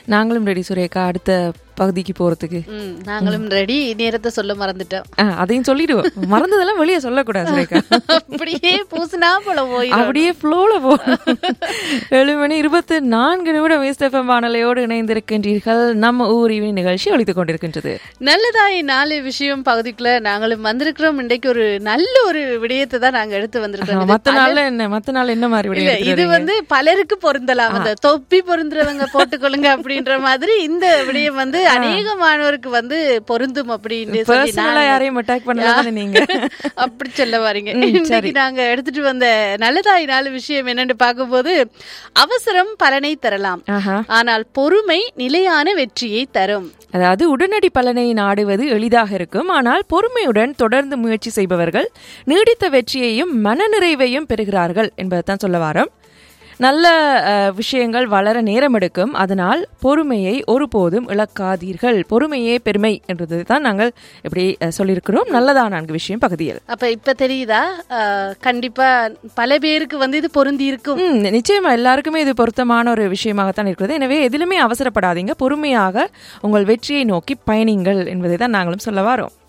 நாங்களும் ரெடி சுரேகா அடுத்த பகுதிக்கு போறதுக்கு ம் நாங்களும் ரெடி நேரத்தை சொல்ல மறந்துட்டோம் ஆ, அதையும் சொல்லிடுவோம் மறந்ததெல்லாம் வெளியே சொல்லக்கூடாது சுரேகா அப்படியே பூசினா போல போய் அப்படியே ஃப்ளோல போ ஏழு மணி இருபத்தி நான்கு நிமிடம் வேஸ்டஃபம் வானலையோடு இணைந்திருக்கின்றீர்கள் நம்ம ஊர் ஈவினிங் நிகழ்ச்சி ஒழித்துக் கொண்டிருக்கின்றது நல்லதாய் நாலு விஷயம் பகுதிக்குள்ள நாங்களும் வந்திருக்கிறோம் இன்றைக்கு ஒரு நல்ல ஒரு விடயத்தை தான் நாங்க எடுத்து வந்திருக்கோம் இது மத்த நாள்ல என்ன மத்த நாள் என்ன மாதிரி விடை இல்ல எடுத்துட்டு இது வரீங்க? வந்து பலருக்கு பொருந்தலாம் அந்த தொப்பி பொருந்துறவங்க போட்டுக்கொள்ளுங்க அப்படின்ற மாதிரி இந்த விடயம் வந்து அநேகமானவருக்கு வந்து பொருந்தும் அப்படின்னு சொல்லி Personal ஆ யாரையும் attack பண்ணல தானே நீங்க? அப்படி சொல்ல வரீங்க இன்னைக்கு நாங்க எடுத்துட்டு வந்த நல்லதாய் நாலு விஷயம் என்னன்னு பார்க்கும்போது அவசரம் பலனை தரலாம் ஆஹா. ஆனால் பொறுமை நிலையான வெற்றியை தரும் அதாவது உடனடி பலனை நாடுவது எளிதாக இருக்கும் ஆனால் பொறுமையுடன் தொடர்ந்து முயற்சி செய்பவர்கள் நீடித்த வெற்றியையும் மனநிறைவையும் பெறுகிறார்கள் என்பதைத்தான் சொல்ல வாரோம் நல்ல அஹ், விஷயங்கள் வளர நேரம் எடுக்கும் அதனால் பொறுமையை ஒருபோதும் இழக்காதீர்கள் பொறுமையே பெருமை என்றது தான் நாங்கள் இப்படி அஹ், சொல்லியிருக்கிறோம் நல்லதா நான்கு விஷயம் பகுதியில் அப்ப இப்ப தெரியுதா அஹ், கண்டிப்பா பல பேருக்கு வந்து இது பொருந்தி இருக்கும் ம், நிச்சயமா எல்லாருக்குமே இது பொருத்தமான ஒரு விஷயமாகத்தான் இருக்கிறது எனவே எதிலுமே அவசரப்படாதீங்க பொறுமையாக உங்கள் வெற்றியை நோக்கி பயணிங்கள் என்பதை தான் நாங்களும் சொல்ல வாரோம்